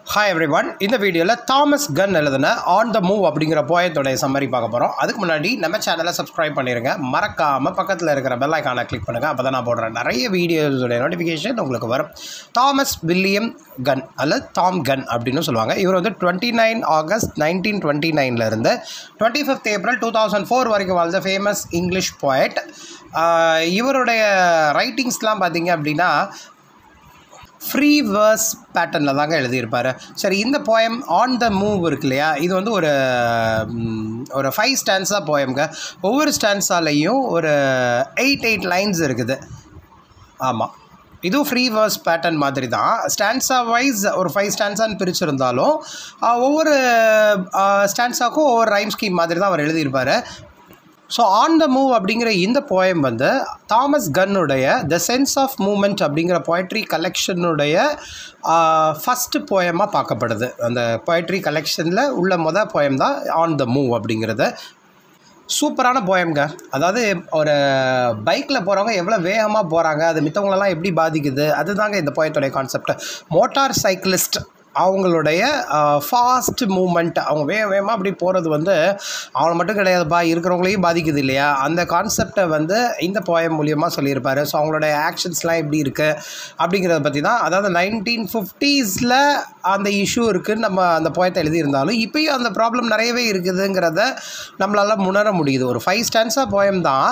hi every one இந்த வீடியோவில் Thomas கன் எழுதின ஆன் த மூவ் அப்படிங்கிற போயத்தோடைய சம்மரி பார்க்க போகிறோம் அதுக்கு முன்னாடி நம்ம சேனலை சப்ஸ்கிரைப் பண்ணிடுங்க மறக்காமல் பக்கத்தில் இருக்கிற பெல் ஐக்கானை கிளிக் பண்ணுங்கள் அப்போ தான் நான் போடுற நிறைய வீடியோஸோடைய நோட்டிஃபிகேஷன் உங்களுக்கு வரும் தாமஸ் வில்லியம் கன் அல்லது தாம் கன் அப்படின்னு சொல்லுவாங்க இவர் வந்து twenty nine August nineteen twenty நைன்லேருந்து twenty fifth April two thousand four வரைக்கும் வாழ்ந்த ஃபேமஸ் இங்கிலீஷ் போயட் இவருடைய ரைட்டிங்ஸ்லாம் பார்த்தீங்க அப்படின்னா ஃப்ரீ வேர்ஸ் பேட்டர்னில் தாங்க எழுதியிருப்பார் சரி இந்த போயம் ஆன் த மூவ் இருக்கு இல்லையா இது வந்து ஒரு ம், ஒரு ஃபைவ் ஸ்டான்ஸாக போயம்ங்க ஒவ்வொரு ஸ்டான்ஸாலையும் ஒரு எயிட் எயிட் லைன்ஸ் இருக்குது ஆமாம் இதுவும் ஃப்ரீ வேர்ஸ் பேட்டர்ன் மாதிரி தான் ஸ்டான்ஸா வைஸ் ஒரு ஃபைவ் ஸ்டான்ஸான்னு பிரிச்சிருந்தாலும் ஆஹ், ஒவ்வொரு ஸ்டான்ஸாக்கும் ஒவ்வொரு ரைம் ஸ்கீம் மாதிரி தான் அவர் எழுதியிருப்பார் ஸோ ஆன் த மூவ் அப்படிங்கிற இந்த போயம் வந்து தாமஸ் கன்னுடைய த சென்ஸ் ஆஃப் மூமெண்ட் அப்படிங்கிற poetry கலெக்ஷனுடைய ஃபஸ்ட்டு போயமாக பார்க்கப்படுது அந்த poetry கலெக்ஷனில் உள்ள மொதல் போயம் தான் ஆன் த மூவ் அப்படிங்கிறது சூப்பரான போயம்ங்க அதாவது ஒரு பைக்கில் போகிறவங்க எவ்வளோ வேகமாக போகிறாங்க அது மித்தவங்களெல்லாம் எப்படி பாதிக்குது அதுதாங்க இந்த போயத்துடைய கான்செப்ட் மோட்டார் சைக்கிளிஸ்ட் அவங்களுடைய ஃபாஸ்ட் மூமெண்ட் அவங்க வேக வேகமாக அப்படி போகிறது வந்து அவங்கள மட்டும் கிடையாதுப்பா இருக்கிறவங்களையும் பாதிக்குது இல்லையா அந்த கான்செப்டை வந்து இந்த போயம் மூலியமாக சொல்லியிருப்பாரு ஸோ அவங்களுடைய ஆக்ஷன்ஸ்லாம் எப்படி இருக்குது அப்படிங்கிறத பற்றி தான் அதாவது நைன்டீன் ஃபிஃப்டீஸில் அந்த இஷ்யூ இருக்குன்னு நம்ம அந்த போயத்தை எழுதியிருந்தாலும் இப்பயும் அந்த ப்ராப்ளம் நிறையவே இருக்குதுங்கிறத நம்மளால் உணர முடியுது ஒரு ஃபைவ் ஸ்டான்ஸாக போயம் தான்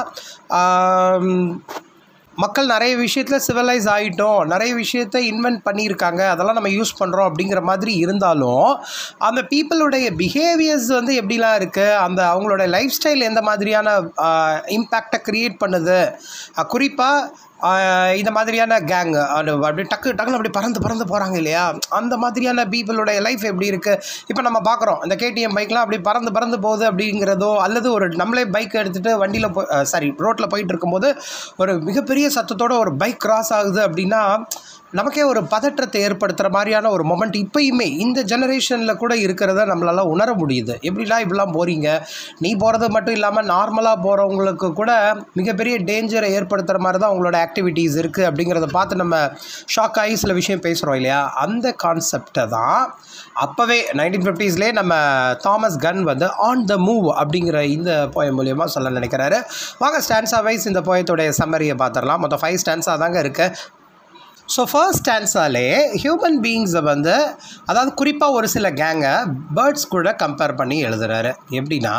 ஆம், மக்கள் நிறைய விஷயத்தில் சிவிலைஸ் ஆகிட்டோம் நிறைய விஷயத்த இன்வென்ட் பண்ணியிருக்காங்க அதெல்லாம் நம்ம யூஸ் பண்ணுறோம் அப்படிங்கிற மாதிரி இருந்தாலும் அந்த பீப்புளுடைய பிஹேவியர்ஸ் வந்து எப்படிலாம் இருக்குது அந்த அவங்களோட லைஃப் ஸ்டைல் எந்த மாதிரியான இம்பேக்டை க்ரியேட் பண்ணுது குறிப்பாக இந்த மாதிரியான கேங் அப்படியே டக்கு டக்குன்னு அப்படி பறந்து பறந்து போகிறாங்க இல்லையா அந்த மாதிரியான பீப்புளுடைய லைஃப் எப்படி இருக்குது இப்போ நம்ம பார்க்குறோம் இந்த கேடிஎம் பைக்லாம் அப்படி பறந்து பறந்து போகுது அப்படிங்கிறதோ அல்லது ஒரு நம்மளே பைக் எடுத்துகிட்டு வண்டியில் போ சாரி ரோட்டில் போயிட்டு இருக்கும்போது ஒரு மிகப்பெரிய சத்தத்தோட ஒரு பைக் கிராஸ் ஆகுது அப்படின்னா நமக்கே ஒரு பதற்றத்தை ஏற்படுத்துகிற மாதிரியான ஒரு மொமெண்ட் இப்பயுமே இந்த ஜெனரேஷனில் கூட இருக்கிறத நம்மளால உணர முடியுது எப்படிலாம் இப்படிலாம் போகிறீங்க நீ போகிறது மட்டும் இல்லாமல் நார்மலாக போகிறவங்களுக்கு கூட மிகப்பெரிய டேஞ்சரை ஏற்படுத்துகிற மாதிரி தான் உங்களோட ஆக்டிவிட்டீஸ் இருக்குது அப்படிங்கிறத பார்த்து நம்ம ஷாக் ஆகி சில விஷயம் பேசுகிறோம் இல்லையா அந்த கான்செப்டை தான் அப்போவே நைன்டீன் ஃபிஃப்டிஸ்லேயே நம்ம தாமஸ் கன் வந்து ஆன் த மூவ் அப்படிங்கிற இந்த போயம் மூலியமாக சொல்ல நினைக்கிறாரு வாங்க ஸ்டான்ஸா வைஸ் இந்த போயத்துடைய சம்மரியை பார்த்துடலாம் மொத்தம் ஃபைவ் ஸ்டான்ஸாக தாங்க இருக்குது ஸோ ஃபர்ஸ்ட் ஸ்டான்ஸாலே ஹியூமன் பீயிங்ஸை வந்து அதாவது குறிப்பாக ஒரு சில கேங்கை பேர்ட்ஸ் கூட கம்பேர் பண்ணி எழுதுறாரு எப்படின்னா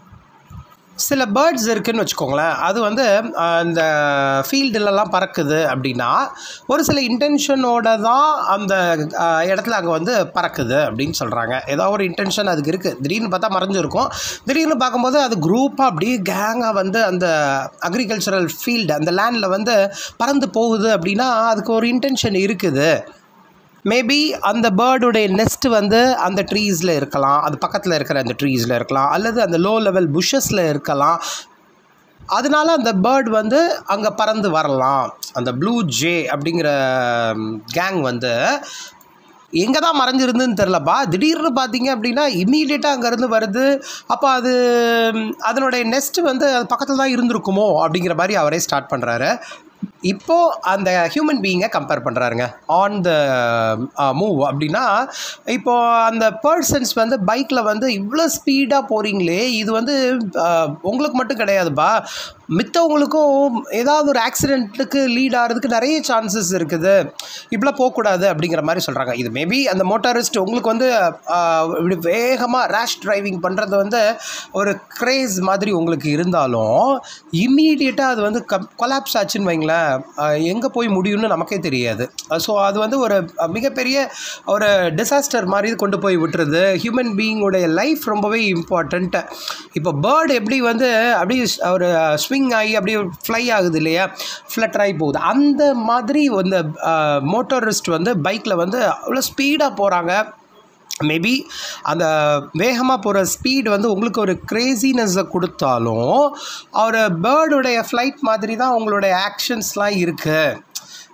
சில பேர்ட்ஸ் இருக்குன்னு வச்சுக்கோங்களேன் அது வந்து ஆஹ், இந்த ஃபீல்டுலலாம் பறக்குது அப்படின்னா ஒரு சில இன்டென்ஷனோட தான் அந்த ஆஹ், இடத்துல அங்கே வந்து பறக்குது அப்படின்னு சொல்கிறாங்க ஏதோ ஒரு இன்டென்ஷன் அதுக்கு இருக்குது திடீர்னு பார்த்தா மறைஞ்சிருக்கும் திடீர்னு பார்க்கும்போது அது குரூப்பாக அப்படியே கேங்காக வந்து அந்த அக்ரிகல்ச்சரல் ஃபீல்டு அந்த லேண்டில் வந்து பறந்து போகுது அப்படின்னா அதுக்கு ஒரு இன்டென்ஷன் இருக்குது மேபி அந்த பேர்டுடைய நெஸ்ட் வந்து அந்த ட்ரீஸில் இருக்கலாம் அது பக்கத்தில் இருக்கிற அந்த ட்ரீஸில் இருக்கலாம் அல்லது அந்த லோ லெவல் புஷ்ஷஸில் இருக்கலாம் அதனால அந்த பேர்ட் வந்து அங்கே பறந்து வரலாம் அந்த ப்ளூ ஜே அப்படிங்கிற கேங் வந்து எங்கே தான் மறைஞ்சிருந்துன்னு தெரிலப்பா திடீர்னு பார்த்தீங்க அப்படின்னா இம்மீடியட்டாக அங்கேருந்து வருது அப்போ அது ம், அதனுடைய நெஸ்ட் வந்து அது பக்கத்தில் தான் இருந்திருக்குமோ அப்படிங்கிற மாதிரி அவரே ஸ்டார்ட் பண்ணுறாரு இப்போது அந்த ஹியூமன் பீயிங்கை கம்பேர் பண்ணுறாருங்க ஆன் த மூவ் அப்படின்னா இப்போது அந்த பர்சன்ஸ் வந்து பைக்கில் வந்து இவ்வளோ ஸ்பீடாக போகிறீங்களே இது வந்து ஆஹ், உங்களுக்கு மட்டும் கிடையாதுப்பா மித்தவங்களுக்கும் ஏதாவது ஒரு ஆக்சிடெண்ட்டுக்கு லீட் ஆகிறதுக்கு நிறைய சான்சஸ் இருக்குது இப்படிலாம் போகக்கூடாது அப்படிங்கிற மாதிரி சொல்கிறாங்க இது மேபி அந்த மோட்டாரிஸ்ட் உங்களுக்கு வந்து ஆஹ், இப்படி வேகமாக ரேஷ் டிரைவிங் பண்ணுறது வந்து ஒரு க்ரேஸ் மாதிரி உங்களுக்கு இருந்தாலும் இம்மீடியட்டாக அது வந்து கம் கொலாப்ஸ் ஆச்சுன்னு வைங்களேன் எங்கே போய் முடியும்னு நமக்கே தெரியாது ஸோ அது வந்து ஒரு அஹ், மிகப்பெரிய ஒரு டிசாஸ்டர் மாதிரி கொண்டு போய் விட்டுருது ஹியூமன் பீயிங்கோடைய லைஃப் ரொம்பவே இம்பார்ட்டண்ட்டு இப்போ பேர்டு எப்படி வந்து அப்படியே ஸ்- ஒரு ஸ்விங் ஆகி அப்படியே ஃப்ளை ஆகுது இல்லையா ஃப்ளட்டர் ஆகி போகுது அந்த மாதிரி இந்த மோட்டரிஸ்ட் வந்து பைக்கில் வந்து அவ்வளோ ஸ்பீடாக போகிறாங்க மேபி அந்த வேகமாக போகிற ஸ்பீடு வந்து உங்களுக்கு ஒரு க்ரேசினஸை கொடுத்தாலும் ஒரு பேர்டுடைய ஃப்ளைட் மாதிரி தான் உங்களுடைய ஆக்ஷன்ஸ்லாம் இருக்குது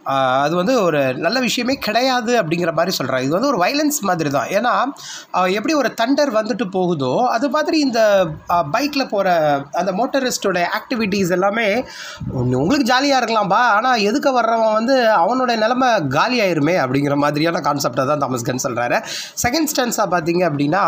ஆஹ் அது வந்து ஒரு நல்ல விஷயமே கிடையாது அப்படிங்கிற மாதிரி சொல்கிறாங்க இது வந்து ஒரு வைலன்ஸ் மாதிரி தான் ஏன்னா ஆஹ் எப்படி ஒரு தண்டர் வந்துட்டு போகுதோ அது மாதிரி இந்த பைக்கில் போகிற அந்த மோட்டரிஸ்டோட ஆக்டிவிட்டீஸ் எல்லாமே ஒண்ணு உங்களுக்கு ஜாலியாக இருக்கலாம்பா ஆனால் எதுக்கு வர்றவன் வந்து அவனோட நிலைமை காலி ஆயிருமே அப்படிங்கிற மாதிரியான கான்செப்டை தான் தாமஸ் கன் சொல்கிறாரு செகண்ட் ஸ்டான்ஸாக பார்த்தீங்க அப்படின்னா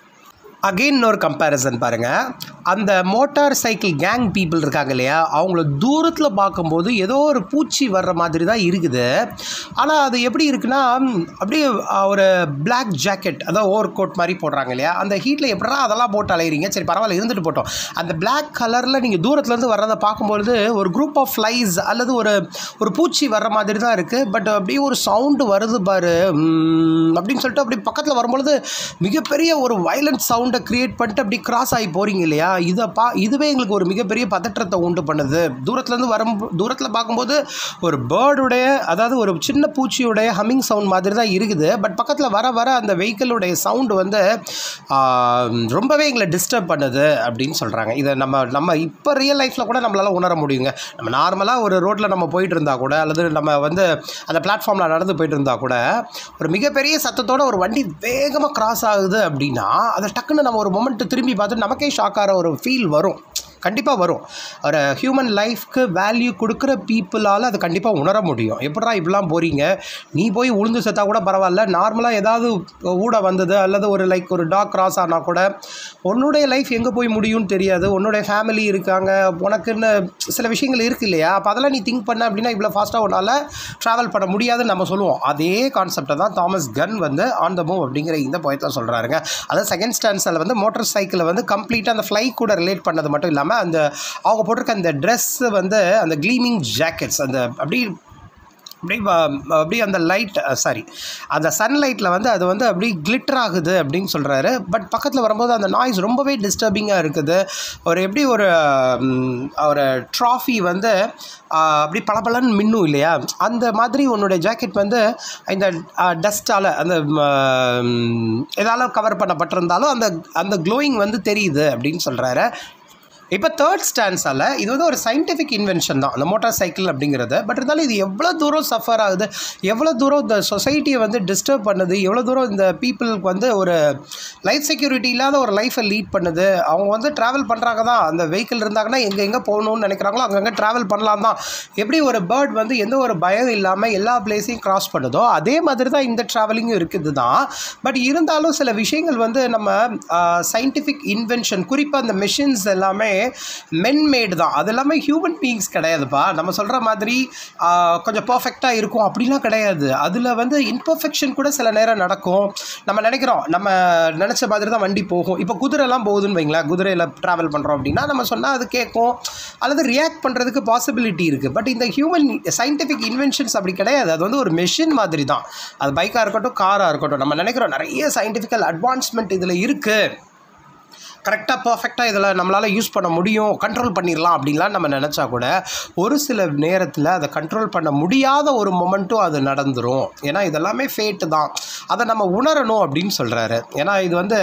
அகெயின் ஒரு கம்பேரிசன் பாருங்கள் அந்த மோட்டார் சைக்கிள் கேங் பீப்புள் இருக்காங்க இல்லையா அவங்கள தூரத்தில் பார்க்கும்போது ஏதோ ஒரு பூச்சி வர்ற மாதிரி தான் இருக்குது ஆனால் அது எப்படி இருக்குன்னா ம், அப்படியே அஹ், ஒரு பிளாக் ஜாக்கெட் அதாவது ஓவர் கோட் மாதிரி போடுறாங்க இல்லையா அந்த ஹீட்டில் எப்படா அதெல்லாம் போட்டு அலையிறீங்க சரி பரவாயில்ல இருந்துட்டு போட்டோம் அந்த பிளாக் கலரில் நீங்கள் தூரத்துலேருந்து வர்றதை பார்க்கும்பொழுது ஒரு குரூப் ஆஃப் ஃப்ளைஸ் அல்லது ஒரு ஒரு பூச்சி வர்ற மாதிரி தான் இருக்குது பட் அப்படியே ஒரு சவுண்டு வருது பாரு ம், அப்படின்னு சொல்லிட்டு அப்படி பக்கத்தில் வரும்பொழுது மிகப்பெரிய ஒரு வயலண்ட் சவுண்டை க்ரியேட் பண்ணிட்டு அப்படி கிராஸ் ஆகி போகிறீங்க இல்லையா இதை பா இதுவே எங்களுக்கு ஒரு மிகப்பெரிய பதற்றத்தை உண்டு பண்ணுது தூரத்துலேருந்து வரும் தூரத்தில் பார்க்கும்போது ஒரு பேர்டுடைய அதாவது ஒரு சின்ன பூச்சியுடைய ஹம்மிங் சவுண்ட் மாதிரி தான் இருக்குது பட் பக்கத்தில் வர வர அந்த வெஹிக்கிளுடைய சவுண்டு வந்து ஆ, ரொம்பவே எங்களை டிஸ்டர்ப் பண்ணுது அப்படின்னு சொல்கிறாங்க இதை நம்ம நம்ம இப்போ ரியல் லைஃப்பில் கூட நம்மளால் உணர முடியுங்க நம்ம நார்மலாக ஒரு ரோட்டில் நம்ம போயிட்டு இருந்தா கூட அல்லது நம்ம வந்து அந்த பிளாட்ஃபார்மில் நடந்து போயிட்டு இருந்தா கூட ஒரு மிகப்பெரிய சத்தத்தோட ஒரு வண்டி வேகமாக கிராஸ் ஆகுது அப்படின்னா அதை டக்குன்னு நம்ம ஒரு மொமெண்ட் திரும்பி பார்த்து நமக்கே ஷாக் ஆகிற ஒரு ஃபீல் வரும் கண்டிப்பாக வரும் ஒரு ஹியூமன் லைஃப்க்கு வேல்யூ கொடுக்குற பீப்புளால் அது கண்டிப்பாக உணர முடியும் எப்படா இப்படிலாம் போகிறீங்க நீ போய் உளுந்து செத்தா கூட பரவாயில்ல நார்மலாக ஏதாவது ஊட வந்தது அல்லது ஒரு லைக் ஒரு டாக் கிராஸ் ஆனால் கூட உன்னுடைய லைஃப் எங்கே போய் முடியும்னு தெரியாது உன்னுடைய ஃபேமிலி இருக்காங்க உனக்குன்னு சில விஷயங்கள் இருக்கு இல்லையா அப்போ அதெல்லாம் நீ திங்க் பண்ண அப்படின்னா இவ்வளோ ஃபாஸ்ட்டாக உன்னால் ட்ராவல் பண்ண முடியாதுன்னு நம்ம சொல்லுவோம் அதே கான்செப்டை தான் தாமஸ் கன் வந்து ஆன் த மூவ் அப்படிங்கிற இந்த போயத்தில் சொல்கிறாருங்க அதாவது செகண்ட் ஸ்டான்ஸில் வந்து மோட்டார் சைக்கிளை வந்து கம்ப்ளீட்டாக அந்த ஃப்ளை கூட ரிலேட் பண்ணது மட்டும் இல்லாமல் அந்த அவங்க போட்டிருக்க அந்த ட்ரெஸ்ஸு வந்து அந்த க்ளீமிங் ஜாக்கெட்ஸ் அந்த அப்படி அப்படியே வ- அப்படியே அந்த லைட் சாரி அந்த சன்லைட்டில் வந்து அது வந்து அப்படி கிளிட்டர் ஆகுது அப்படின்னு சொல்கிறாரு பட் பக்கத்தில் வரும்போது அந்த நாய்ஸ் ரொம்பவே டிஸ்டர்பிங்காக இருக்குது ஒரு எப்படி ஒரு ம், ஒரு ட்ராஃபி வந்து ஆ, அப்படி பளபளன்னு மின்னும் இல்லையா அந்த மாதிரி உன்னுடைய ஜாக்கெட் வந்து இந்த டஸ்ட்டால் அந்த ம், எதால கவர் பண்ணப்பட்டிருந்தாலும் அந்த அந்த க்ளோயிங் வந்து தெரியுது அப்படின்னு சொல்கிறாரு இப்போ தேர்ட் ஸ்டான்ஸால் இது வந்து ஒரு சயின்டிஃபிக் இன்வென்ஷன் தான் அந்த மோட்டார் சைக்கிள் அப்படிங்கிறது பட் இருந்தாலும் இது எவ்வளோ தூரம் சஃபர் ஆகுது எவ்வளோ தூரம் இந்த சொசைட்டியை வந்து டிஸ்டர்ப் பண்ணுது எவ்வளோ தூரம் இந்த பீப்புளுக்கு வந்து ஒரு லைஃப் செக்யூரிட்டி இல்லாத ஒரு லைஃப்பை லீட் பண்ணுது அவங்க வந்து ட்ராவல் பண்ணுறாங்க தான் அந்த வெஹிக்கிள் இருந்தாங்கன்னா எங்கே எங்கே போகணும்னு நினைக்கிறாங்களோ அங்கங்கே ட்ராவல் பண்ணலாம் தான் எப்படி ஒரு பேர்ட் வந்து எந்த ஒரு பயம் இல்லாமல் எல்லா பிளேஸையும் கிராஸ் பண்ணுதோ அதே மாதிரி தான் இந்த ட்ராவலிங்கும் இருக்குது தான் பட் இருந்தாலும் சில விஷயங்கள் வந்து நம்ம சயின்டிஃபிக் இன்வென்ஷன் குறிப்பாக அந்த மிஷின்ஸ் எல்லாமே மென் மேடு தான் அது எல்லாமே ஹியூமன் பீயிங்ஸ் கிடையாதுப்பா நம்ம சொல்கிற மாதிரி ஆஹ், கொஞ்சம் பர்ஃபெக்டாக இருக்கும் அப்படிலாம் கிடையாது அதில் வந்து இன்பர்ஃபெக்ஷன் கூட சில நேரம் நடக்கும் நம்ம நினைக்கிறோம் நம்ம நினச்ச மாதிரி தான் வண்டி போகும் இப்போ குதிரைலாம் போகுதுன்னு வைங்களேன் குதிரையில் ட்ராவல் பண்ணுறோம் அப்படின்னா நம்ம சொன்னால் அது கேட்கும் அல்லது ரியாக்ட் பண்ணுறதுக்கு பாசிபிலிட்டி இருக்குது பட் இந்த ஹியூமன் சயின்டிஃபிக் இன்வென்ஷன்ஸ் அப்படி கிடையாது அது வந்து ஒரு மெஷின் மாதிரி தான் அது பைக்காக இருக்கட்டும் காராக இருக்கட்டும் நம்ம நினைக்கிறோம் நிறைய சயின்டிஃபிக்கல் அட்வான்ஸ்மெண்ட் இதில் இருக்குது கரெக்டாக பர்ஃபெக்டாக இதில் நம்மளால் யூஸ் பண்ண முடியும் கண்ட்ரோல் பண்ணிடலாம் அப்படின்லாம் நம்ம நினச்சா கூட ஒரு சில நேரத்தில் அதை கண்ட்ரோல் பண்ண முடியாத ஒரு மொமெண்ட்டும் அது நடந்துரும் ஏன்னா இதெல்லாமே ஃபேட்டு தான் அதை நம்ம உணரணும் அப்படின்னு சொல்கிறாரு ஏன்னா இது வந்து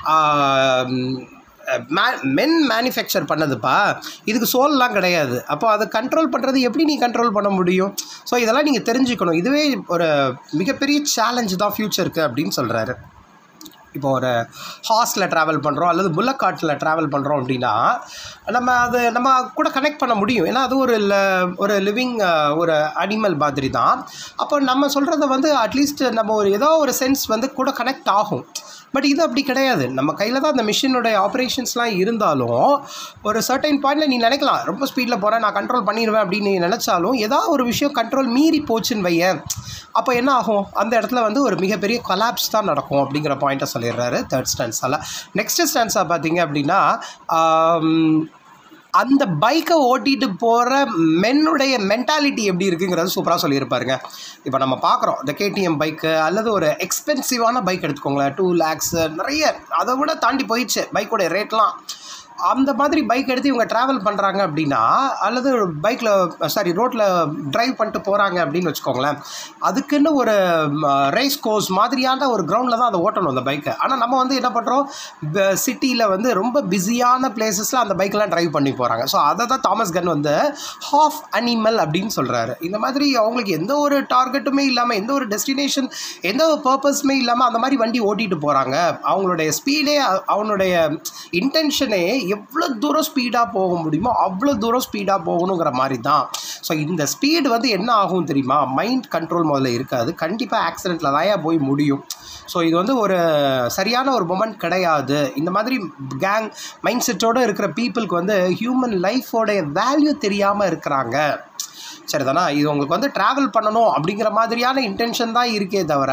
மென் மேனுஃபேக்சர் பண்ணதுப்பா இதுக்கு சோல்லாம் கிடையாது அப்போ அதை கண்ட்ரோல் பண்ணுறது எப்படி நீ கண்ட்ரோல் பண்ண முடியும் ஸோ இதெல்லாம் நீங்கள் தெரிஞ்சுக்கணும் இதுவே ஒரு மிகப்பெரிய சேலஞ்சு தான் ஃப்யூச்சருக்கு அப்படின்னு சொல்கிறாரு இப்போ ஒரு ஹார்ஸில் ட்ராவல் பண்ணுறோம் அல்லது புல்லக் காட்டில் ட்ராவல் பண்ணுறோம் அப்படின்னா நம்ம அது நம்ம கூட கனெக்ட் பண்ண முடியும் ஏன்னா அது ஒரு ல- ஒரு லிவிங் ஒரு அனிமல் மாதிரி தான் அப்போ நம்ம சொல்கிறத வந்து அட்லீஸ்ட் நம்ம ஒரு ஏதோ ஒரு சென்ஸ் வந்து கூட கனெக்ட் ஆகும் பட் இது அப்படி கிடையாது நம்ம கையில் தான் அந்த மிஷினோட ஆப்ரேஷன்ஸ்லாம் இருந்தாலும் ஒரு சர்டைன் பாயிண்டில் நீ நினைக்கலாம் ரொம்ப ஸ்பீடில் போகிறேன் நான் கண்ட்ரோல் பண்ணிடுவேன் அப்படின்னு நீ நினச்சாலும் ஏதாவது ஒரு விஷயம் கண்ட்ரோல் மீறி போச்சுன்னு வையேன் அப்போ என்ன ஆகும் அந்த இடத்துல வந்து ஒரு மிகப்பெரிய கொலாப்ஸ் தான் நடக்கும் அப்படிங்கிற பாயிண்ட்டை சொல்லிடுறாரு தேர்ட் ஸ்டான்ஸால் நெக்ஸ்ட் ஸ்டான்ஸாக பார்த்தீங்க அப்படின்னா ஆம், அந்த பைக்கை ஓட்டிட்டு போகிற மென்னுடைய மென்டாலிட்டி எப்படி இருக்குங்கிறது சூப்பராக சொல்லியிருப்பாருங்க இப்போ நம்ம பார்க்குறோம் இந்த கேடிஎம் பைக்கு அல்லது ஒரு எக்ஸ்பென்சிவான பைக் எடுத்துக்கோங்களேன் டூ லேக்ஸ் நிறைய அதை விட தாண்டி போயிடுச்சு பைக்கோட ரேட்லாம் அந்த மாதிரி பைக் எடுத்து இவங்க ட்ராவல் பண்ணுறாங்க அப்படின்னா அல்லது பைக்கில் சாரி ரோட்டில் ட்ரைவ் பண்ணிட்டு போகிறாங்க அப்படின்னு வச்சுக்கோங்களேன் அதுக்குன்னு ஒரு ரேஸ் கோர்ஸ் மாதிரியான ஒரு கிரவுண்டில் தான் அதை ஓட்டணும் அந்த பைக்கை ஆனால் நம்ம வந்து என்ன பண்ணுறோம் சிட்டியில் வந்து ரொம்ப பிஸியான பிளேசஸில் அந்த பைக்கெலாம் ட்ரைவ் பண்ணி போகிறாங்க ஸோ அதை தான் தாமஸ் கன் வந்து ஹாஃப் அனிமல் அப்படின்னு சொல்கிறாரு இந்த மாதிரி அவங்களுக்கு எந்த ஒரு டார்கெட்டுமே இல்லாமல் எந்த ஒரு டெஸ்டினேஷன் எந்த ஒரு பர்பஸுமே இல்லாமல் அந்த மாதிரி வண்டி ஓட்டிகிட்டு போகிறாங்க அவங்களுடைய ஸ்பீடே அவனுடைய இன்டென்ஷனே எவ்வளோ தூரம் ஸ்பீடாக போக முடியுமோ அவ்வளோ தூரம் ஸ்பீடாக போகணுங்கிற மாதிரி தான் ஸோ இந்த ஸ்பீடு வந்து என்ன ஆகும் தெரியுமா மைண்ட் கண்ட்ரோல் முதல்ல இருக்காது கண்டிப்பாக ஆக்சிடெண்ட்டில் தான் போய் முடியும் ஸோ இது வந்து ஒரு சரியான ஒரு மொமெண்ட் கிடையாது இந்த மாதிரி கேங் மைண்ட் செட்டோடு இருக்கிற பீப்புளுக்கு வந்து ஹியூமன் லைஃபோடைய வேல்யூ தெரியாமல் இருக்கிறாங்க சரிதானா இது உங்களுக்கு வந்து ட்ராவல் பண்ணணும் அப்படிங்கிற மாதிரியான இன்டென்ஷன் தான் இருக்கே தவிர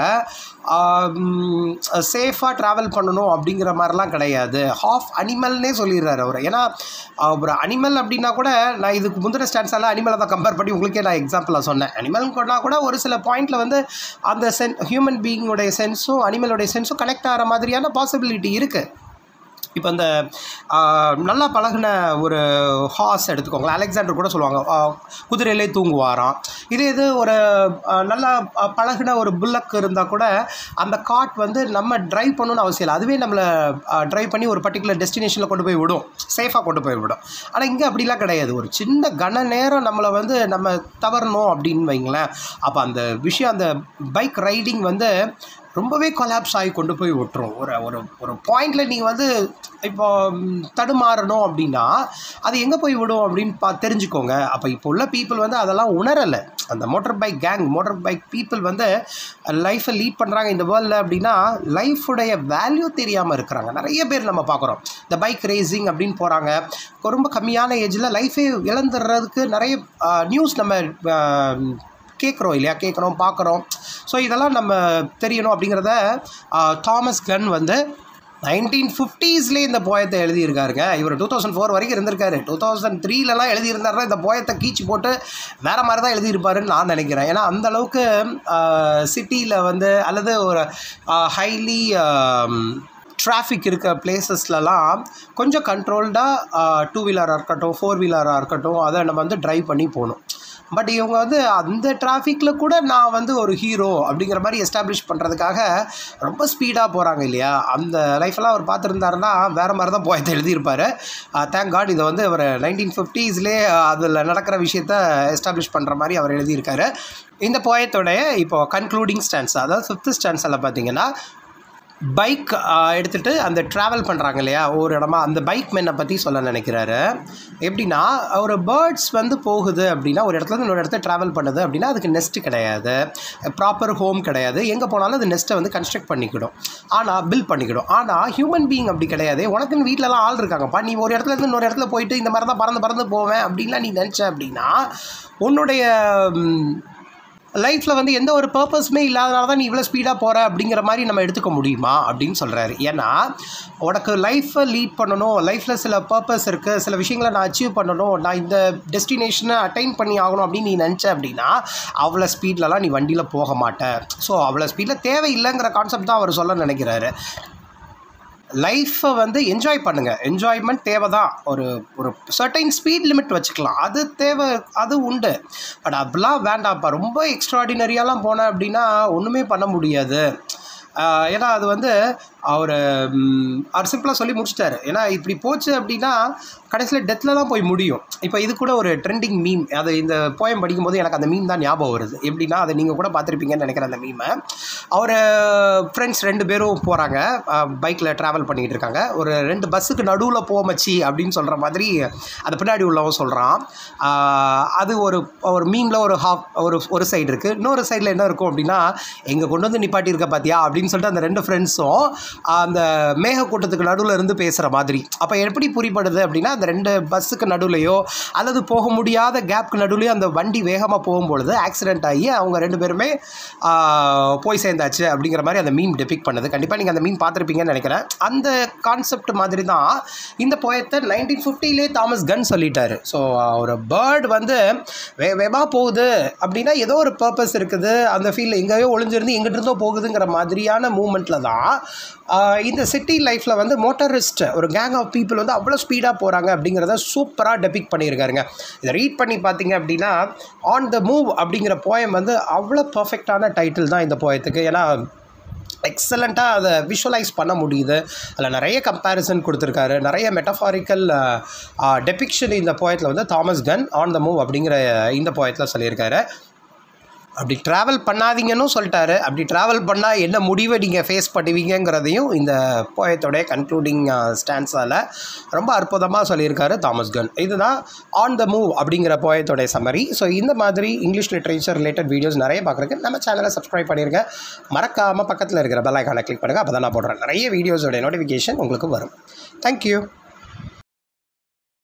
சேஃபாக ட்ராவல் பண்ணணும் அப்படிங்கிற மாதிரிலாம் கிடையாது ஹாஃப் அனிமல்னே சொல்லிடுறாரு அவர் ஏன்னா ஒரு அனிமல் அப்படின்னா கூட நான் இதுக்கு முந்தின ஸ்டாண்ட்ஸ் எல்லாம் அனிமலை தான் கம்பேர் பண்ணி உங்களுக்கே நான் எக்ஸாம்பிளாக சொன்னேன் அனிமல் கொண்டா கூட ஒரு சில பாயிண்டில் வந்து அந்த சென் ஹியூமன் பீயிங்குடைய சென்ஸும் அனிமலுடைய சென்ஸும் கனெக்ட் ஆகிற மாதிரியான பாசிபிலிட்டி இருக்குது இப்போ இந்த நல்லா பழகின ஒரு ஹார்ஸ் எடுத்துக்கோங்களேன் அலெக்சாண்டர் கூட சொல்லுவாங்க குதிரையிலே தூங்குவாராம் இதே இது ஒரு நல்லா பழகின ஒரு புல்லக் இருந்தால் கூட அந்த காட் வந்து நம்ம ட்ரைவ் பண்ணணும்னு அவசியம் இல்லை அதுவே நம்மளை ட்ரைவ் பண்ணி ஒரு பர்டிகுலர் டெஸ்டினேஷனில் கொண்டு போய் விடும் சேஃபாக கொண்டு போய் விடும் ஆனால் இங்கே அப்படிலாம் கிடையாது ஒரு சின்ன கன நேரம் நம்மளை வந்து நம்ம தவறணும் அப்படின்னு வைங்களேன் அப்போ அந்த விஷயம் அந்த பைக் ரைடிங் வந்து ரொம்பவே கொலாப்ஸ் ஆகி கொண்டு போய் விட்டுரும் ஒரு ஒரு ஒரு பாயிண்டில் நீங்கள் வந்து இப்போ தடுமாறணும் அப்படின்னா அது எங்கே போய் விடும் அப்படின்னு பா தெரிஞ்சுக்கோங்க அப்போ இப்போ உள்ள பீப்புள் வந்து அதெல்லாம் உணரலை அந்த motor bike gang motor bike people வந்து லைஃப்பை லீட் பண்ணுறாங்க இந்த வேர்ல்டில் அப்படின்னா லைஃபுடைய வேல்யூ தெரியாமல் இருக்கிறாங்க நிறைய பேர் நம்ம பார்க்குறோம் இந்த பைக் ரேசிங் அப்படின்னு போகிறாங்க ரொம்ப கம்மியான ஏஜில் லைஃபே இழந்துடுறதுக்கு நிறைய நியூஸ் நம்ம கேட்குறோம் இல்லையா கேட்குறோம் பார்க்குறோம் ஸோ இதெல்லாம் நம்ம தெரியணும் அப்படிங்கிறத தாமஸ் கன் வந்து நைன்டீன் ஃபிஃப்டீஸ்லேயே இந்த போயத்தை எழுதியிருக்காருங்க இவர் டூ தௌசண்ட் ஃபோர் வரைக்கும் இருந்திருக்காரு டூ தௌசண்ட் த்ரீலலாம் எழுதியிருந்தாருன்னா இந்த போயத்தை கீச்சு போட்டு வேறு மாதிரி தான் எழுதியிருப்பாருன்னு நான் நினைக்கிறேன் ஏன்னா அந்த அளவுக்கு சிட்டியில் வந்து அல்லது ஒரு ஹைலி டிராஃபிக் இருக்க பிளேசஸ்லலாம் கொஞ்சம் கண்ட்ரோல்டாக டூ வீலராக இருக்கட்டும் ஃபோர் வீலராக இருக்கட்டும் அதை நம்ம வந்து ட்ரைவ் பண்ணி போகணும் பட் இவங்க வந்து அந்த டிராஃபிக்கில் கூட நான் வந்து ஒரு ஹீரோ அப்படிங்கிற மாதிரி எஸ்டாப்ளிஷ் பண்ணுறதுக்காக ரொம்ப ஸ்பீடாக போகிறாங்க இல்லையா அந்த லைஃப்லாம் அவர் பார்த்துருந்தாருன்னா வேறு மாதிரி தான் போயத்தை எழுதியிருப்பார் தேங்க் காட் இதை வந்து அவர் நைன்டீன் ஃபிஃப்டீஸ்லேயே அதில் நடக்கிற விஷயத்த எஸ்டாப்ளிஷ் பண்ணுற மாதிரி அவர் எழுதியிருக்காரு இந்த போயத்தோடைய இப்போ கன்க்ளூடிங் ஸ்டான்ஸ் அதாவது ஃபிஃப்த் ஸ்டான்ஸில் பார்த்தீங்கன்னா பைக் எடுத்துகிட்டு அந்த ட்ராவல் பண்ணுறாங்க இல்லையா ஒரு இடமா அந்த பைக் மேனை பற்றி சொல்ல நினைக்கிறாரு எப்படின்னா ஒரு பேர்ட்ஸ் வந்து போகுது அப்படின்னா ஒரு இடத்துல இன்னொரு இடத்த ட்ராவல் பண்ணுது அப்படின்னா அதுக்கு நெஸ்ட்டு கிடையாது ப்ராப்பர் ஹோம் கிடையாது எங்கே போனாலும் அது நெஸ்ட்டை வந்து கன்ஸ்ட்ரக்ட் பண்ணிக்கிடும் ஆனால் பில் பண்ணிக்கிடும் ஆனால் ஹியூமன் பீயிங் அப்படி கிடையாது உனக்குன்னு வீட்டிலலாம் ஆள் இருக்காங்கப்பா நீ ஒரு இடத்துல இருந்து இன்னொரு இடத்துல போயிட்டு இந்த மாதிரி தான் பறந்து பறந்து போவேன் அப்படின்லாம் நீ நினச்ச அப்படின்னா உன்னுடைய லைஃப்பில் வந்து எந்த ஒரு பர்பஸுமே இல்லாதனால தான் நீ இவ்வளோ ஸ்பீடாக போகிற அப்படிங்கிற மாதிரி நம்ம எடுத்துக்க முடியுமா அப்படின்னு சொல்கிறாரு ஏன்னா உனக்கு லைஃப்பை லீட் பண்ணணும் லைஃப்பில் சில பர்பஸ் இருக்குது சில விஷயங்களை நான் அச்சீவ் பண்ணணும் நான் இந்த டெஸ்டினேஷனை அட்டைன் பண்ணி ஆகணும் அப்படின்னு நீ நினச்ச அப்படின்னா அவ்வளோ ஸ்பீட்லலாம் நீ வண்டியில் போக மாட்டேன் ஸோ அவ்வளோ ஸ்பீடில் தேவையில்லைங்கிற கான்செப்ட் தான் அவர் சொல்ல நினைக்கிறாரு லைஃப்பை வந்து என்ஜாய் பண்ணுங்கள் என்ஜாய்மெண்ட் தேவை தான் ஒரு ஒரு சர்டைன் ஸ்பீட் லிமிட் வச்சுக்கலாம் அது தேவை அது உண்டு பட் அப்படிலாம் வேண்டாம்ப்பா ரொம்ப எக்ஸ்ட்ராடினரியாலாம் போனேன் அப்படின்னா ஒன்றுமே பண்ண முடியாது ஏன்னா அது வந்து அவர் அவர் சிம்பிளாக சொல்லி முடிச்சிட்டாரு ஏன்னா இப்படி போச்சு அப்படின்னா கடைசியில் டெத்தில் தான் போய் முடியும் இப்போ இது கூட ஒரு ட்ரெண்டிங் மீம் அது இந்த போயம் படிக்கும்போது எனக்கு அந்த மீம் தான் ஞாபகம் வருது எப்படின்னா அதை நீங்கள் கூட பார்த்துருப்பீங்கன்னு நினைக்கிறேன் அந்த மீமை அவர் ஃப்ரெண்ட்ஸ் ரெண்டு பேரும் போகிறாங்க பைக்கில் ட்ராவல் பண்ணிக்கிட்டு இருக்காங்க ஒரு ரெண்டு பஸ்ஸுக்கு நடுவில் போமச்சி அப்படின்னு சொல்கிற மாதிரி அது பின்னாடி உள்ளவன் சொல்கிறான் அது ஒரு ஒரு மீமில் ஒரு ஹாஃப் ஒரு ஒரு சைடு இருக்குது இன்னொரு சைடில் என்ன இருக்கும் அப்படின்னா எங்கே கொண்டு வந்து நிப்பாட்டி இருக்க பார்த்தியா அப்படின்னு சொல்லிட்டு அந்த ரெண்டு ஃப்ரெண்ட்ஸும் அந்த மேகக்கூட்டத்துக்கு நடுவில் இருந்து பேசுகிற மாதிரி அப்போ எப்படி புரிப்படுது அப்படின்னா அந்த ரெண்டு பஸ்ஸுக்கு நடுவுலையோ அல்லது போக முடியாத கேப்க்கு நடுவுலையோ அந்த வண்டி வேகமாக போகும்பொழுது ஆக்சிடென்ட் ஆகி அவங்க ரெண்டு பேருமே போய் சேர்ந்தாச்சு அப்படிங்கிற மாதிரி அந்த மீம் டெபிக் பண்ணுது கண்டிப்பாக நீங்கள் அந்த மீம் பார்த்துருப்பீங்கன்னு நினைக்கிறேன் அந்த கான்செப்ட் மாதிரி தான் இந்த போயத்தை நைன்டீன் ஃபிஃப்டிலே தாமஸ் கன் சொல்லிட்டாரு ஸோ ஒரு பேர்டு வந்து வே வேகமாக போகுது அப்படின்னா ஏதோ ஒரு பர்பஸ் இருக்குது அந்த ஃபீல்டில் எங்கேயோ ஒளிஞ்சிருந்து எங்கிட்ட இருந்தோ போகுதுங்கிற மாதிரியான மாதிரியான மூமெண்ட்டில் தான் ஆஹ், இந்த சிட்டி லைஃப்பில் வந்து மோட்டரிஸ்ட் ஒரு கேங் ஆஃப் பீப்புள் வந்து அவ்வளோ ஸ்பீடாக போகிறாங்க அப்படிங்கிறத சூப்பராக டெபிக் பண்ணியிருக்காருங்க இதை ரீட் பண்ணி பார்த்தீங்க அப்படின்னா ஆன் த மூவ் அப்படிங்கிற போயம் வந்து அவ்வளோ பர்ஃபெக்டான டைட்டில் தான் இந்த போயத்துக்கு ஏன்னா எக்ஸலண்ட்டாக அதை விஷுவலைஸ் பண்ண முடியுது அதில் நிறைய கம்பேரிசன் கொடுத்துருக்காரு நிறைய மெட்டஃபாரிக்கல் டெபிக்ஷன் இந்த போயத்தில் வந்து Thomas Gunn on the move அப்படிங்கிற இந்த போயத்தில் சொல்லியிருக்காரு அப்படி ட்ராவல் பண்ணாதீங்கன்னு சொல்லிட்டாரு அப்படி ட்ராவல் பண்ணால் என்ன முடிவை நீங்கள் ஃபேஸ் பண்ணுவீங்கங்கிறதையும் இந்த போயத்தோடைய கன்க்ளூடிங் ஸ்டான்ஸால் ரொம்ப அற்புதமாக சொல்லியிருக்காரு தாமஸ் கன் இதுதான் ஆன் த மூவ் அப்படிங்கிற போயத்தோடைய சம்மரி ஸோ இந்த மாதிரி இங்கிலீஷ் லிட்ரேச்சர் ரிலேட்டட் வீடியோஸ் நிறைய பார்க்குறதுக்கு நம்ம சேனலை சப்ஸ்கிரைப் பண்ணிருங்க மறக்காமல் பக்கத்தில் இருக்கிற பெல் ஐக்கானை கிளிக் பண்ணுங்கள் அப்போ தான் நான் போடுறேன் நிறைய வீடியோஸோடைய நோட்டிஃபிகேஷன் உங்களுக்கு வரும் தேங்க்யூ